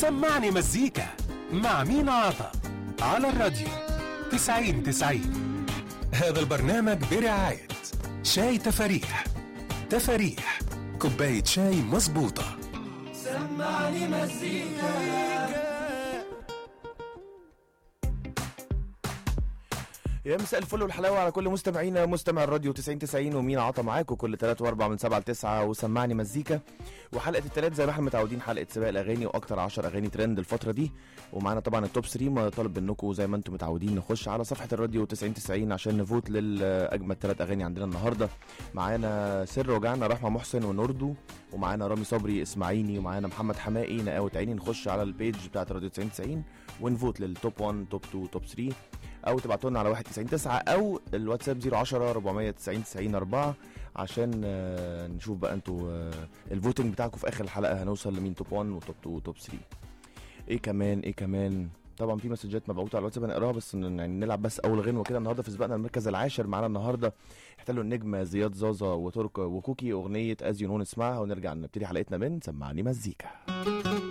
سمعني مزيكا مع مين عطا على الراديو تسعين تسعين هذا البرنامج برعاية شاي تفاريح تفاريح كوباية شاي مظبوطة سمعني مزيكا يا مساء الفل والحلاوه على كل مستمعينا مستمع الراديو 90 90 ومين عطا معاكم كل 3 و4 من 7 ل 9 وسمعني مزيكا وحلقه الثلاث زي ما احنا متعودين حلقه سباق الاغاني واكتر 10 اغاني ترند الفتره دي ومعانا طبعا التوب 3 ما طالب منكم زي ما انتم متعودين نخش على صفحه الراديو 90 90 عشان نفوت للاجمد ثلاث اغاني عندنا النهارده معانا سر وجعنا رحمه محسن ونوردو ومعانا رامي صبري اسماعيني ومعانا محمد حمائي نقاوة عيني نخش على البيج بتاعت الراديو 90 90 ونفوت للتوب 1 توب 2 توب 3 او تبعتوا لنا على 199 او الواتساب 010 490 90 4 عشان آه، نشوف بقى انتوا آه، الفوتنج بتاعكم في اخر الحلقه هنوصل لمين توب 1 وتوب 2 وتوب 3 ايه كمان ايه كمان طبعا في مسجات مبعوثه على الواتساب هنقراها بس ن- يعني نلعب بس اول غنوه كده النهارده في سباقنا المركز العاشر معانا النهارده احتلوا النجم زياد زازا وترك وكوكي اغنيه از يو نون اسمعها ونرجع نبتدي حلقتنا من سمعني مزيكا